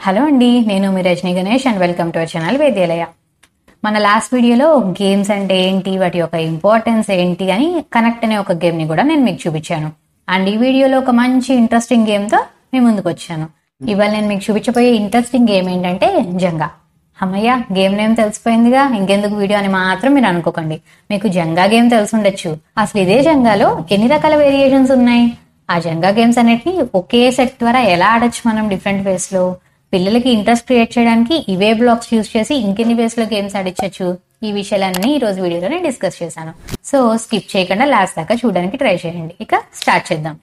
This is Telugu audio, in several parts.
హలో అండి నేను మీ Rajani Ganesh and welcome to our channel Vedyalaya మన లాస్ట్ వీడియోలో గేమ్స్ అంటే ఏంటి వాటి యొక్క ఇంపార్టెన్స్ ఏంటి అని కనెక్ట్ అనే ఒక గేమ్ ని కూడా నేను మీకు చూపించాను అండ్ ఈ వీడియోలో ఒక మంచి ఇంట్రెస్టింగ్ గేమ్ తో మీ ముందుకు వచ్చాను ఇవాళ నేను మీకు చూపించబోయే ఇంట్రెస్టింగ్ గేమ్ ఏంటంటే జంగా అమ్మయ్య గేమ్ నేమ్ తెలిసిపోయిందిగా ఇంకెందుకు వీడియో అని మాత్రం మీరు అనుకోకండి మీకు జంగా గేమ్ తెలుసుండొచ్చు అసలు ఇదే జంగాలో ఎన్ని రకాల వేరియేషన్స్ ఉన్నాయి ఆ జంగా గేమ్స్ అన్నిటిని ఒకే సెట్ ద్వారా ఎలా ఆడొచ్చు మనం డిఫరెంట్ వేస్ లో పిల్లలకి ఇంట్రెస్ట్ క్రియేట్ చేయడానికి ఇవే బ్లాక్స్ యూస్ చేసి ఇంకెన్ని వేస్ లో గేమ్స్ ఆడించవచ్చు ఈ విషయాలన్నీ ఈ రోజు వీడియోలో నేను డిస్కస్ చేశాను సో స్కిప్ చేయకుండా లాస్ట్ దాకా చూడడానికి ట్రై చేయండి ఇక స్టార్ట్ చేద్దాం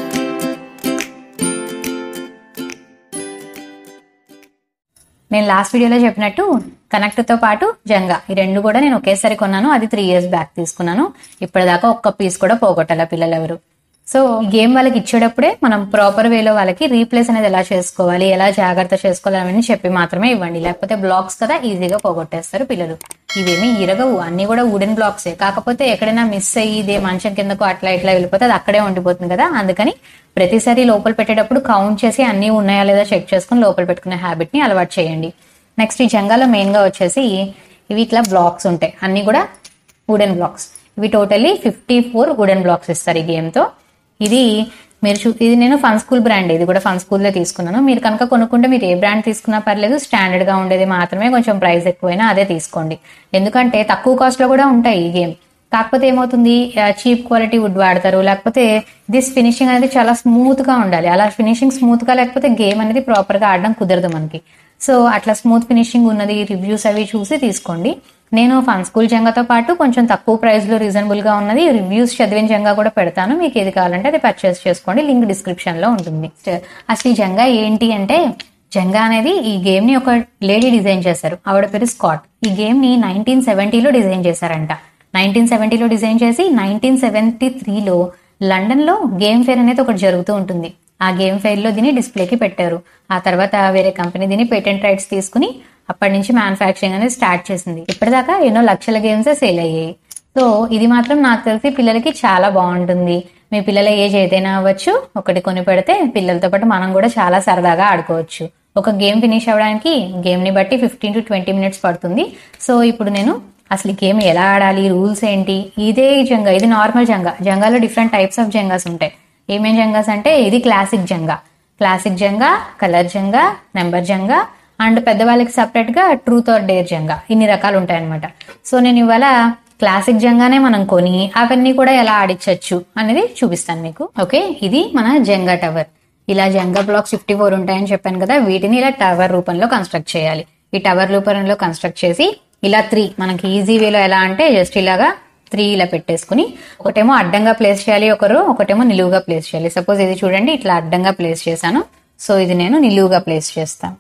నేను లాస్ట్ వీడియోలో చెప్పినట్టు కనెక్ట్ తో పాటు జంగా ఈ రెండు కూడా నేను ఒకేసారి కొన్నాను అది త్రీ ఇయర్స్ బ్యాక్ తీసుకున్నాను ఇప్పటిదాకా ఒక్క పీస్ కూడా పోగొట్టాల పిల్లలు ఎవరు సో ఈ గేమ్ వాళ్ళకి ఇచ్చేటప్పుడే మనం ప్రాపర్ వేలో వాళ్ళకి రీప్లేస్ అనేది ఎలా చేసుకోవాలి ఎలా జాగ్రత్త చేసుకోవాలి అని చెప్పి మాత్రమే ఇవ్వండి లేకపోతే బ్లాక్స్ కదా ఈజీగా పోగొట్టేస్తారు పిల్లలు ఇవేమి ఇరగవు అన్ని కూడా వుడెన్ బ్లాక్సే కాకపోతే ఎక్కడైనా మిస్ అయ్యి ఇదే మంచం కిందకు అట్లా ఇట్లా వెళ్ళిపోతే అది అక్కడే ఉండిపోతుంది కదా అందుకని ప్రతిసారి లోపల పెట్టేటప్పుడు కౌంట్ చేసి అన్ని ఉన్నాయా లేదా చెక్ చేసుకుని లోపల పెట్టుకునే హ్యాబిట్ ని అలవాటు చేయండి నెక్స్ట్ ఈ జంగాలో మెయిన్ గా వచ్చేసి ఇవి ఇట్లా బ్లాక్స్ ఉంటాయి అన్ని కూడా వుడెన్ బ్లాక్స్ ఇవి totally fifty four wooden blocks ఇస్తారు ఈ గేమ్ తో ఇది మీరు చూ ఇది నేను ఫన్ స్కూల్ బ్రాండ్ ఇది కూడా ఫన్ స్కూల్లో తీసుకున్నాను మీరు కనుక కొనుక్కుంటే మీరు ఏ బ్రాండ్ తీసుకున్నా పర్లేదు స్టాండర్డ్ గా ఉండేది మాత్రమే కొంచెం ప్రైస్ ఎక్కువైనా అదే తీసుకోండి ఎందుకంటే తక్కువ కాస్ట్ లో కూడా ఉంటాయి ఈ గేమ్ కాకపోతే ఏమవుతుంది చీప్ క్వాలిటీ వుడ్ వాడతారు లేకపోతే దిస్ ఫినిషింగ్ అనేది చాలా స్మూత్ గా ఉండాలి అలా ఫినిషింగ్ స్మూత్ గా లేకపోతే గేమ్ అనేది ప్రాపర్ గా ఆడడం కుదరదు మనకి సో అట్లా స్మూత్ ఫినిషింగ్ ఉన్నది రివ్యూస్ అవి చూసి తీసుకోండి నేను ఫన్ స్కూల్ జంగాతో పాటు కొంచెం తక్కువ ప్రైస్ లో రీజనబుల్ గా ఉన్నది రివ్యూస్ చదివిన జంగా కూడా పెడతాను మీకు ఏది కావాలంటే అది పర్చేస్ చేసుకోండి లింక్ డిస్క్రిప్షన్ లో ఉంటుంది అసలు ఈ జంగా ఏంటి అంటే జంగా అనేది ఈ గేమ్ ని ఒక లేడీ డిజైన్ చేశారు ఆవిడ పేరు స్కాట్ ఈ గేమ్ ని నైన్టీన్ సెవెంటీలో డిజైన్ చేశారంట నైన్టీన్ సెవెంటీలో డిజైన్ చేసి నైన్టీన్ సెవెంటీ త్రీలో లండన్ లో గేమ్ ఫేర్ అనేది ఒకటి జరుగుతూ ఉంటుంది ఆ గేమ్ ఫెయిర్ లో దీన్ని డిస్ప్లేకి పెట్టారు ఆ తర్వాత వేరే కంపెనీ దీన్ని పేటెంట్ రైట్స్ తీసుకుని అప్పటి నుంచి మ్యానుఫ్యాక్చరింగ్ అనేది స్టార్ట్ చేసింది ఇప్పటిదాకా ఎన్నో లక్షల గేమ్స్ సేల్ అయ్యాయి సో ఇది మాత్రం నాకు తెలిసి పిల్లలకి చాలా బాగుంటుంది మీ పిల్లల ఏజ్ ఏదైనా అవ్వచ్చు ఒకటి కొని పెడితే పిల్లలతో పాటు మనం కూడా చాలా సరదాగా ఆడుకోవచ్చు ఒక గేమ్ ఫినిష్ అవ్వడానికి గేమ్ ని బట్టి ఫిఫ్టీన్ టు ట్వంటీ మినిట్స్ పడుతుంది సో ఇప్పుడు నేను అసలు ఈ గేమ్ ఎలా ఆడాలి రూల్స్ ఏంటి ఇదే జంగా ఇది నార్మల్ జంగా జంగాలో డిఫరెంట్ టైప్స్ ఆఫ్ జంగాస్ ఉంటాయి ఏమేం జంగాస్ అంటే ఇది classic Jenga classic Jenga colour Jenga number Jenga and పెద్దవాళ్ళకి సపరేట్ గా ట్రూత్ ఆర్ డేర్ జంగా ఇన్ని రకాలు ఉంటాయన్నమాట సో నేను ఇవాళ క్లాసిక్ జంగానే మనం కొని అవన్నీ కూడా ఎలా ఆడించవచ్చు అనేది చూపిస్తాను మీకు ఓకే ఇది మన జంగా టవర్ ఇలా జంగా బ్లాక్స్ ఫిఫ్టీ ఫోర్ ఉంటాయని చెప్పాను కదా వీటిని ఇలా టవర్ రూపంలో కన్స్ట్రక్ట్ చేయాలి ఈ టవర్ రూపంలో కన్స్ట్రక్ట్ చేసి ఇలా త్రీ మనకి ఈజీ వేలో ఎలా అంటే జస్ట్ ఇలాగా త్రీ ఇలా పెట్టేసుకుని ఒకటేమో అడ్డంగా ప్లేస్ చేయాలి ఒకరు ఒకటేమో నిలువుగా ప్లేస్ చేయాలి సపోజ్ ఇది చూడండి ఇట్లా అడ్డంగా ప్లేస్ చేశాను సో ఇది నేను నిలువుగా ప్లేస్ చేస్తాను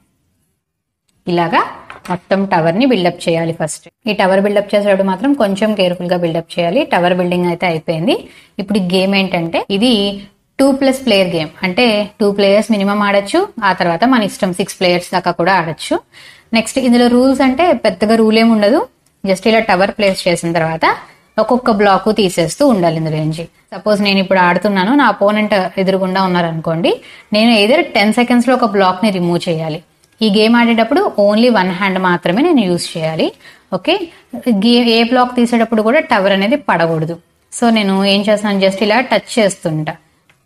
ఇలాగా మొత్తం టవర్ ని బిల్డప్ చేయాలి ఫస్ట్ ఈ టవర్ బిల్డప్ చేసేటప్పుడు మాత్రం కొంచెం కేర్ఫుల్ గా బిల్డప్ చేయాలి టవర్ బిల్డింగ్ అయితే అయిపోయింది ఇప్పుడు ఈ గేమ్ ఏంటంటే ఇది టూ ప్లస్ ప్లేయర్ గేమ్ అంటే టూ ప్లేయర్స్ మినిమం ఆడొచ్చు ఆ తర్వాత మన ఇష్టం సిక్స్ ప్లేయర్స్ దాకా కూడా ఆడొచ్చు నెక్స్ట్ ఇందులో రూల్స్ అంటే పెద్దగా రూల్ ఏమి ఉండదు జస్ట్ ఇలా టవర్ ప్లేస్ చేసిన తర్వాత ఒక్కొక్క బ్లాక్ తీసేస్తూ ఉండాలి ఇందులో నుంచి సపోజ్ నేను ఇప్పుడు ఆడుతున్నాను నా అపోనెంట్ ఎదురుగుండా ఉన్నారనుకోండి నేను ఏదైనా టెన్ సెకండ్స్ లో ఒక బ్లాక్ ని రిమూవ్ చేయాలి ఈ గేమ్ ఆడేటప్పుడు ఓన్లీ వన్ హ్యాండ్ మాత్రమే నేను యూజ్ చేయాలి ఓకే గేమ్ ఏ బ్లాక్ తీసేటప్పుడు కూడా టవర్ అనేది పడకూడదు సో నేను ఏం చేస్తాను జస్ట్ ఇలా టచ్ చేస్తుంటా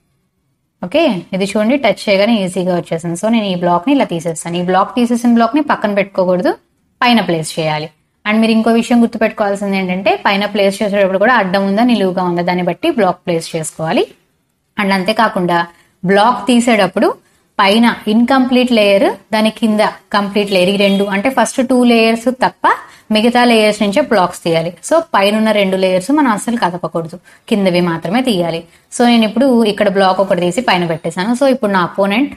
ఓకే ఇది చూడండి టచ్ చేయగానే ఈజీగా వచ్చేసింది సో నేను ఈ బ్లాక్ ని ఇలా తీసేస్తాను ఈ బ్లాక్ తీసేసిన బ్లాక్ ని పక్కన పెట్టుకోకూడదు పైన ప్లేస్ చేయాలి అండ్ మీరు ఇంకో విషయం గుర్తుపెట్టుకోవాల్సింది ఏంటంటే పైన ప్లేస్ చేసేటప్పుడు కూడా అడ్డం ఉందా నిలువుగా ఉందా దాన్ని బట్టి బ్లాక్ ప్లేస్ చేసుకోవాలి అండ్ అంతేకాకుండా బ్లాక్ తీసేటప్పుడు పైన ఇన్కంప్లీట్ లేయర్ దాని కింద కంప్లీట్ లేయర్ ఈ రెండు అంటే ఫస్ట్ టూ లేయర్స్ తప్ప మిగతా లేయర్స్ నుంచే బ్లాక్స్ తీయాలి సో పైన ఉన్న రెండు లేయర్స్ మనం అస్సలు కదపకూడదు కిందవి మాత్రమే తీయాలి సో నేను ఇప్పుడు ఇక్కడ బ్లాక్ ఒకటి తీసి పైన పెట్టేశాను సో ఇప్పుడు నా అపోనెంట్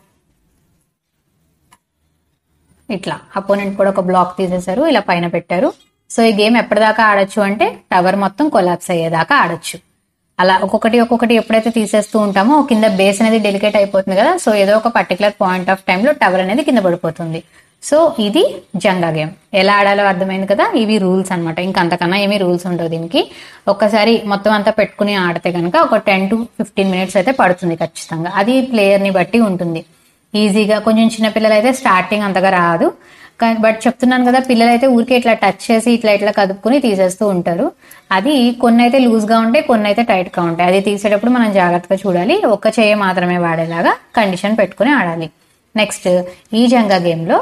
ఇట్లా అపోనెంట్ కూడా ఒక బ్లాక్ తీసేశారు ఇలా పైన పెట్టారు సో ఈ గేమ్ ఎప్పటిదాకా ఆడొచ్చు అంటే టవర్ మొత్తం కొలాప్స్ అయ్యేదాకా ఆడొచ్చు అలా ఒక్కొక్కటి ఒక్కొక్కటి ఎప్పుడైతే తీసేస్తూ ఉంటామో కింద బేస్ అనేది డెలికేట్ అయిపోతుంది కదా సో ఏదో ఒక పర్టికులర్ పాయింట్ ఆఫ్ టైంలో టవర్ అనేది కింద పడిపోతుంది సో ఇది జంగా గేమ్ ఎలా ఆడాలో అర్థమైంది కదా ఇవి రూల్స్ అనమాట ఇంకా అంతకన్నా ఏమీ రూల్స్ ఉండవు దీనికి ఒక్కసారి మొత్తం అంతా పెట్టుకుని ఆడితే కనుక ఒక టెన్ టు ఫిఫ్టీన్ మినిట్స్ అయితే పడుతుంది ఖచ్చితంగా అది ప్లేయర్ ని బట్టి ఉంటుంది ఈజీగా కొంచెం చిన్న పిల్లలు అయితే స్టార్టింగ్ అంతగా రాదు కానీ బట్ చెప్తున్నాను కదా పిల్లలు అయితే ఊరికే ఇట్లా టచ్ చేసి ఇట్లా ఇట్లా కదుపుకుని తీసేస్తూ ఉంటారు అది కొన్ని అయితే లూజ్గా ఉంటాయి కొన్ని అయితే టైట్గా ఉంటాయి అది తీసేటప్పుడు మనం జాగ్రత్తగా చూడాలి ఒక్క చేయ మాత్రమే వాడేలాగా కండిషన్ పెట్టుకుని ఆడాలి నెక్స్ట్ ఈ జంగా గేమ్లో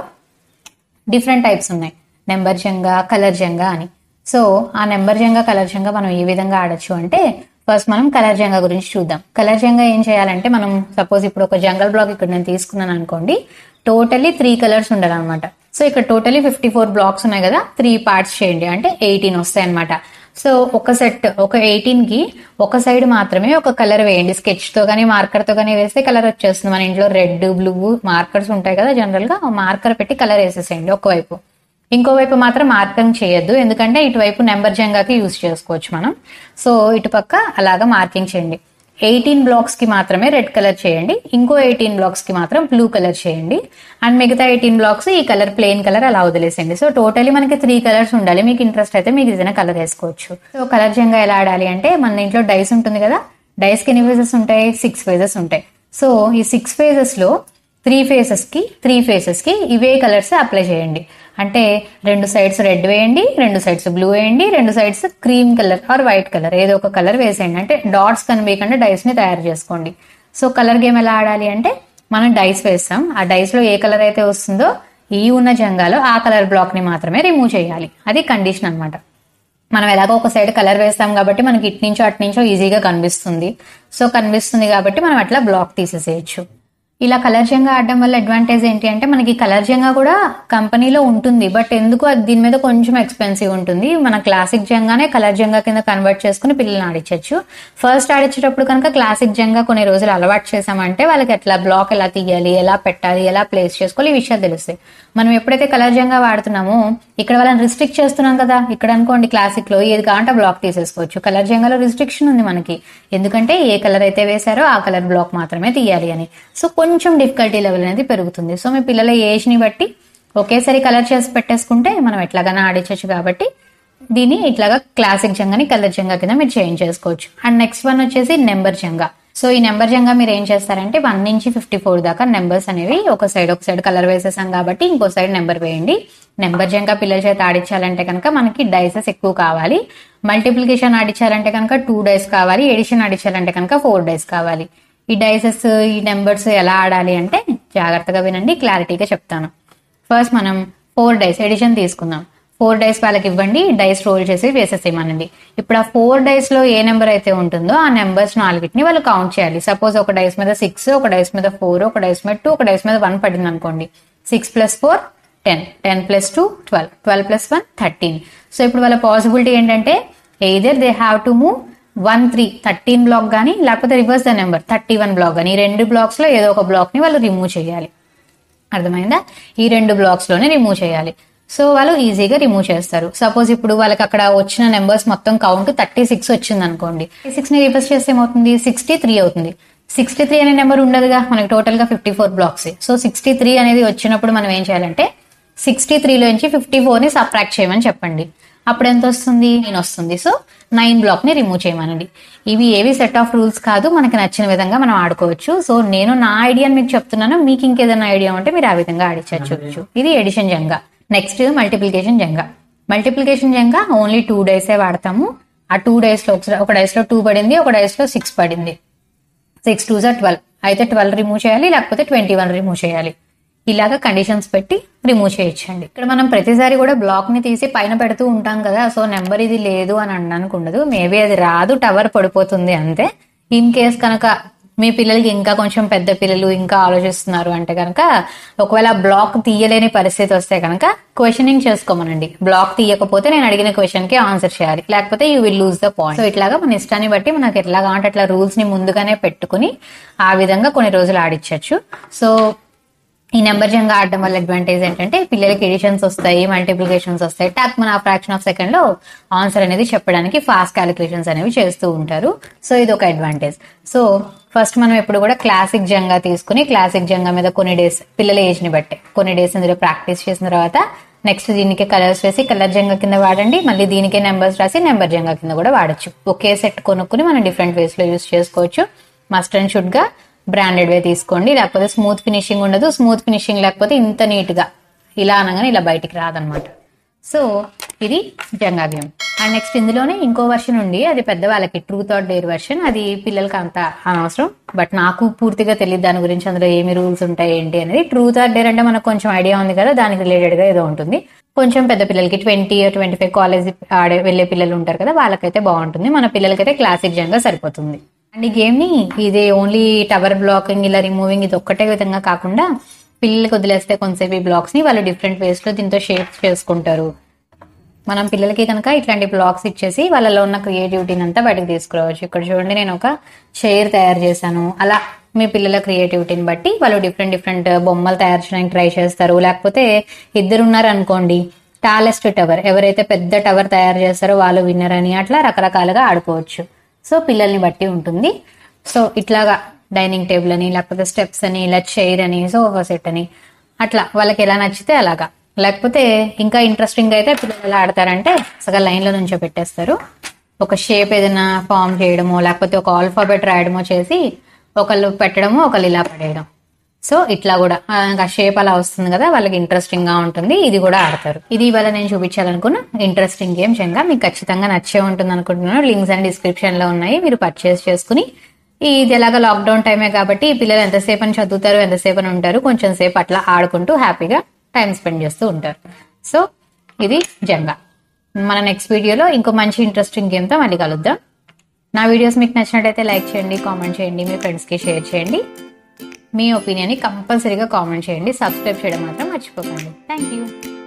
డిఫరెంట్ టైప్స్ ఉన్నాయి నెంబర్ జంగా కలర్ జంగా అని సో ఆ నెంబర్ జంగా కలర్ జంగా మనం ఏ విధంగా ఆడొచ్చు అంటే ఫస్ట్ మనం కలర్ జంగా గురించి చూద్దాం కలర్ జంగా ఏం చేయాలంటే మనం సపోజ్ ఇప్పుడు ఒక జంగల్ బ్లాక్ ఇక్కడ నేను తీసుకున్నాను అనుకోండి టోటల్లీ త్రీ కలర్స్ ఉండాలన్నమాట సో ఇక్కడ టోటలీ ఫిఫ్టీ ఫోర్ బ్లాక్స్ ఉన్నాయి కదా త్రీ పార్ట్స్ చేయండి అంటే ఎయిటీన్ వస్తాయి అనమాట సో ఒక సెట్ ఒక ఎయిటీన్ కి ఒక సైడ్ మాత్రమే ఒక కలర్ వేయండి స్కెచ్ తో కానీ మార్కర్ తో కానీ వేస్తే కలర్ వచ్చేస్తుంది మన ఇంట్లో రెడ్ బ్లూ మార్కర్స్ ఉంటాయి కదా జనరల్ గా మార్కర్ పెట్టి కలర్ వేసేసేయండి ఒకవైపు ఇంకోవైపు మాత్రం మార్కింగ్ చేయొద్దు ఎందుకంటే ఇటువైపు నెంబర్ జంగాకి యూజ్ చేసుకోవచ్చు మనం సో ఇటుపక్క అలాగా మార్కింగ్ చేయండి ఎయిటీన్ బ్లాక్స్ కి మాత్రమే రెడ్ కలర్ చేయండి ఇంకో ఎయిటీన్ బ్లాక్స్ కి మాత్రం బ్లూ కలర్ చేయండి అండ్ మిగతా ఎయిటీన్ బ్లాక్స్ ఈ కలర్ ప్లెయిన్ కలర్ అలా వదిలేసేయండి సో టోటలీ మనకి త్రీ కలర్స్ ఉండాలి మీకు ఇంట్రెస్ట్ అయితే మీకు ఏదైనా కలర్ వేసుకోవచ్చు సో కలర్ జంగా ఎలా ఆడాలి అంటే మన ఇంట్లో డైస్ ఉంటుంది కదా డైస్ కి ఎన్ని ఫేజెస్ ఉంటాయి సిక్స్ ఫేజెస్ ఉంటాయి సో ఈ సిక్స్ ఫేజెస్ లో త్రీ ఫేసెస్ కి త్రీ ఫేసెస్ కి ఇవే కలర్స్ అప్లై చేయండి అంటే రెండు సైడ్స్ రెడ్ వేయండి రెండు సైడ్స్ బ్లూ వేయండి రెండు sides cream colour or white colour ఏదో ఒక కలర్ వేసేయండి అంటే డాట్స్ కనిపించకుండా డైస్ ని తయారు చేసుకోండి సో కలర్ గేమ్ ఎలా ఆడాలి అంటే మనం డైస్ వేస్తాం ఆ డైస్ లో ఏ కలర్ అయితే వస్తుందో ఈ ఉన్న జంగాలో ఆ కలర్ బ్లాక్ ని మాత్రమే రిమూవ్ చేయాలి అది కండిషన్ అన్నమాట మనం ఎలాగో ఒక సైడ్ కలర్ వేస్తాం కాబట్టి మనకి ఇటు నుంచో అటు నుంచో ఈజీగా కనిపిస్తుంది సో కనిపిస్తుంది కాబట్టి మనం అట్లా బ్లాక్ తీసేసేయచ్చు ఇలా కలర్ జంగా ఆడడం వల్ల అడ్వాంటేజ్ ఏంటి అంటే మనకి కలర్ జంగా కూడా కంపెనీలో ఉంటుంది బట్ ఎందుకు అది దీని మీద కొంచెం ఎక్స్పెన్సివ్ ఉంటుంది మన క్లాసిక్ జంగానే కలర్ జంగా కింద కన్వర్ట్ చేసుకుని పిల్లల్ని ఆడించవచ్చు ఫస్ట్ ఆడించేటప్పుడు కనుక క్లాసిక్ జంగా కొన్ని రోజులు అలవాటు చేసామంటే వాళ్ళకి ఎట్లా బ్లాక్ ఎలా తీయాలి ఎలా పెట్టాలి ఎలా ప్లేస్ చేసుకోవాలి ఈ విషయాలు తెలుస్తాయి మనం ఎప్పుడైతే కలర్ జంగా వాడుతున్నామో ఇక్కడ వాళ్ళని రిస్ట్రిక్ట్ చేస్తున్నాం కదా ఇక్కడ అనుకోండి క్లాసిక్ లో ఏది కావాలంటే బ్లాక్ తీసేసుకోవచ్చు కలర్ జంగాలో రిస్ట్రిక్షన్ ఉంది మనకి ఎందుకంటే ఏ కలర్ అయితే వేశారో ఆ కలర్ బ్లాక్ మాత్రమే తీయాలి అని సో కొంచెం డిఫికల్టీ లెవెల్ అనేది పెరుగుతుంది సో మీ పిల్లల ఏజ్ ని బట్టి ఒకేసారి కలర్ చేసి పెట్టేసుకుంటే మనం ఎట్లాగైనా ఆడించవచ్చు కాబట్టి దీన్ని ఇట్లాగా క్లాసిక్ జంగాని కలర్ జంగా కింద మీరు చేంజ్ చేసుకోవచ్చు అండ్ నెక్స్ట్ వన్ వచ్చేసి నెంబర్ జంగా సో ఈ నెంబర్ జంగా మీరు ఏం చేస్తారంటే వన్ నుంచి ఫిఫ్టీ ఫోర్ దాకా నెంబర్స్ అనేవి ఒక సైడ్ ఒక సైడ్ కలర్ వేసేసాం కాబట్టి ఇంకో సైడ్ నెంబర్ వేయండి నెంబర్ జంగా పిల్లల చేత ఆడించాలంటే కనుక మనకి డైసెస్ ఎక్కువ కావాలి మల్టిప్లికేషన్ ఆడించాలంటే కనుక టూ డైస్ కావాలి ఎడిషన్ ఆడించాలంటే కనుక ఫోర్ డైస్ కావాలి ఈ డైసెస్ ఈ నెంబర్స్ ఎలా ఆడాలి అంటే జాగ్రత్తగా వినండి క్లారిటీగా చెప్తాను ఫస్ట్ మనం ఫోర్ డైస్ ఎడిషన్ తీసుకుందాం ఫోర్ డైస్ వాళ్ళకి ఇవ్వండి డైస్ రోల్ చేసి వేసేసేయమనండి ఇప్పుడు ఆ ఫోర్ డైస్ లో ఏ నెంబర్ అయితే ఉంటుందో ఆ నెంబర్స్ నాలుగిటిని వాళ్ళు కౌంట్ చేయాలి సపోజ్ ఒక డైస్ మీద సిక్స్ ఒక డైస్ మీద ఫోర్ ఒక డైస్ మీద టూ ఒక డైస్ మీద వన్ పడింది అనుకోండి six plus four ten ten plus two twelve twelve plus one thirteen so ఇప్పుడు వాళ్ళ పాసిబిలిటీ ఏంటంటే either they have to move one three thirteen block కానీ లేకపోతే reverse the number thirty one block కానీ ఈ రెండు బ్లాక్స్ లో ఏదో ఒక బ్లాక్ ని వాళ్ళు రిమూవ్ చేయాలి అర్థమైందా ఈ రెండు బ్లాక్స్ లోనే రిమూవ్ చేయాలి సో వాళ్ళు ఈజీగా రిమూవ్ చేస్తారు సపోజ్ ఇప్పుడు వాళ్ళకి అక్కడ వచ్చిన నెంబర్స్ మొత్తం కౌంట్ థర్టీ సిక్స్ వచ్చింది అనుకోండి సిక్స్ ని రివర్స్ చేస్తే ఏమవుతుంది సిక్స్టీ త్రీ అవుతుంది సిక్స్టీ త్రీ అనే నెంబర్ ఉండదుగా మనకి టోటల్ గా fifty four blocks so sixty three అనేది వచ్చినప్పుడు మనం ఏం చేయాలంటే సిక్స్టీ త్రీలోంచి ఫిఫ్టీ ఫోర్ ని సబ్ట్రాక్ట్ చేయమని చెప్పండి అప్పుడు ఎంత వస్తుంది నైన్ వస్తుంది సో నైన్ బ్లాక్ ని రిమూవ్ చేయమనండి ఇవి ఏవి సెట్ ఆఫ్ రూల్స్ కాదు మనకి నచ్చిన విధంగా మనం ఆడుకోవచ్చు సో నేను నా ఐడియాని మీకు చెప్తున్నాను మీకు ఇంకేదైనా ఐడియా ఉంటే మీరు ఆ విధంగా ఆడించవచ్చు ఇది addition Jenga next multiplication Jenga multiplication Jenga only two డేసే వాడతాము ఆ టూ డేస్ లో ఒకసారి ఒక డేస్ లో టూ పడింది ఒక డేస్ లో సిక్స్ పడింది సిక్స్ టూ జా ట్వెల్వ్ అయితే ట్వెల్వ్ రిమూవ్ చేయాలి లేకపోతే ట్వంటీ వన్ రిమూవ్ చేయాలి ఇలాగా కండిషన్స్ పెట్టి రిమూవ్ చేయొచ్చండి ఇక్కడ మనం ప్రతిసారి కూడా బ్లాక్ ని తీసి పైన పెడుతూ ఉంటాం కదా సో నెంబర్ ఇది లేదు అని అనడానికి ఉండదు మేబీ అది రాదు టవర్ పడిపోతుంది అంతే ఇన్ కేస్ కనుక మీ పిల్లలకి ఇంకా కొంచెం పెద్ద పిల్లలు ఇంకా ఆలోచిస్తున్నారు అంటే కనుక ఒకవేళ బ్లాక్ తీయలేని పరిస్థితి వస్తే కనుక క్వశ్చనింగ్ చేసుకోమనండి బ్లాక్ తీయకపోతే నేను అడిగిన క్వశ్చన్ కి ఆన్సర్ చేయాలి లేకపోతే you will lose the point so ఇట్లాగా మన ఇష్టాన్ని బట్టి మనకి ఎట్లా కావాలంటే అట్లా రూల్స్ ని ముందుగానే పెట్టుకుని ఆ విధంగా కొన్ని రోజులు ఆడిచ్చచ్చు సో ఈ నెంబర్ జంగా ఆడడం వల్ల అడ్వాంటేజ్ ఏంటంటే పిల్లలకి ఎడిషన్స్ వస్తాయి మల్టిప్లికేషన్స్ వస్తాయి టాక్ మన ఫ్రాక్షన్ ఆఫ్ సెకండ్ లో ఆన్సర్ అనేది చెప్పడానికి ఫాస్ట్ క్యాలిక్యులేషన్స్ అనేవి చేస్తూ ఉంటారు సో ఇది ఒక అడ్వాంటేజ్ సో ఫస్ట్ మనం ఎప్పుడు కూడా క్లాసిక్ జంగా తీసుకుని క్లాసిక్ జంగా మీద కొన్ని డేస్ పిల్లల ఏజ్ ని బట్టి కొన్ని డేస్ ఇందులో ప్రాక్టీస్ చేసిన తర్వాత నెక్స్ట్ దీనికి కలర్స్ వేసి కలర్ జంగా కింద వాడండి మళ్ళీ దీనికే నెంబర్స్ రాసి నెంబర్ జంగా కింద కూడా వాడచ్చు ఒకే సెట్ కొనుక్కుని మనం డిఫరెంట్ వేస్ లో యూస్ చేసుకోవచ్చు మస్ట్ అండ్ షుడ్ గా బ్రాండెడ్ వే తీసుకోండి లేకపోతే స్మూత్ ఫినిషింగ్ ఉండదు స్మూత్ ఫినిషింగ్ లేకపోతే ఇంత నీట్ గా ఇలా అనగానే ఇలా బయటికి రాదనమాట సో ఇది జంగా గేమ్ అండ్ నెక్స్ట్ ఇందులోనే ఇంకో వర్షన్ ఉంది అది పెద్దవాళ్ళకి ట్రూత్ ఆర్ డేర్ వర్షన్ అది పిల్లలకి అంత అనవసరం బట్ నాకు పూర్తిగా తెలియదు దాని గురించి అందులో ఏమి రూల్స్ ఉంటాయి ఏంటి అనేది ట్రూత్ ఆర్ డేర్ అంటే మనకు కొంచెం ఐడియా ఉంది కదా దానికి రిలేటెడ్ గా ఏదో ఉంటుంది కొంచెం పెద్ద పిల్లలకి ట్వంటీ ట్వంటీ ఫైవ్ కాలేజ్ ఆడే వెళ్ళే పిల్లలు ఉంటారు కదా వాళ్ళకైతే బాగుంటుంది మన పిల్లలకైతే క్లాసిక్ జంగా సరిపోతుంది అండ్ ఈ గేమ్ ని ఇది ఓన్లీ టవర్ బ్లాకింగ్ ఇలా రిమూవింగ్ ఇది ఒక్కటే విధంగా కాకుండా పిల్లలకి వదిలేస్తే కొంతసేపు ఈ బ్లాక్స్ ని వాళ్ళు డిఫరెంట్ వేస్ లో దీంతో షేప్స్ చేసుకుంటారు మనం పిల్లలకి కనుక ఇట్లాంటి బ్లాక్స్ ఇచ్చేసి వాళ్ళలో ఉన్న క్రియేటివిటీని అంతా బయటకు తీసుకురావచ్చు ఇక్కడ చూడండి నేను ఒక చైర్ తయారు చేశాను అలా మీ పిల్లల క్రియేటివిటీని బట్టి వాళ్ళు డిఫరెంట్ డిఫరెంట్ బొమ్మలు తయారు చేయడానికి ట్రై చేస్తారు లేకపోతే ఇద్దరు ఉన్నారు అనుకోండి టాలెస్ట్ టవర్ ఎవరైతే పెద్ద టవర్ తయారు చేస్తారో వాళ్ళు విన్నర్ అని అట్లా రకరకాలుగా ఆడుకోవచ్చు సో పిల్లల్ని బట్టి ఉంటుంది సో ఇట్లాగా డైనింగ్ టేబుల్ అని లేకపోతే స్టెప్స్ అని ఇలా చైర్ అని సోఫా సెట్ అని అట్లా వాళ్ళకి ఎలా నచ్చితే అలాగా లేకపోతే ఇంకా ఇంట్రెస్టింగ్ అయితే పిల్లలు ఎలా ఆడతారంటే సగం లైన్ లో నుంచో పెట్టేస్తారు ఒక షేప్ ఏదైనా ఫామ్ చేయడమో లేకపోతే ఒక ఆల్ఫాబెట్ రాయడమో చేసి ఒకళ్ళు పెట్టడము ఒకళ్ళు ఇలా పడేయడం సో ఇట్లా కూడా ఆ షేప్ అలా వస్తుంది కదా వాళ్ళకి ఇంట్రెస్టింగ్ గా ఉంటుంది ఇది కూడా ఆడతారు ఇది ఇవాళ నేను చూపించాలనుకున్న ఇంట్రెస్టింగ్ గేమ్ చెంగా మీకు ఖచ్చితంగా నచ్చే ఉంటుంది అనుకుంటున్నాను లింక్స్ అండ్ డిస్క్రిప్షన్ లో ఉన్నాయి మీరు పర్చేస్ చేసుకుని ఇది ఎలాగ లాక్డౌన్ టైమే కాబట్టి పిల్లలు ఎంతసేపు అని చదువుతారు ఎంతసేపు అని ఉంటారు కొంచెం సేపు అట్లా ఆడుకుంటూ హ్యాపీగా టైం స్పెండ్ చేస్తూ ఉంటారు సో ఇది జంగా మన నెక్స్ట్ వీడియోలో ఇంకో మంచి ఇంట్రెస్టింగ్ గేమ్తో మళ్ళీ కలుద్దాం నా వీడియోస్ మీకు నచ్చినట్టయితే లైక్ చేయండి కామెంట్ చేయండి మీ ఫ్రెండ్స్కి షేర్ చేయండి మీ ఒపీనియన్ని కంపల్సరీగా కామెంట్ చేయండి సబ్స్క్రైబ్ చేయడం మాత్రం మర్చిపోకండి థ్యాంక్ యూ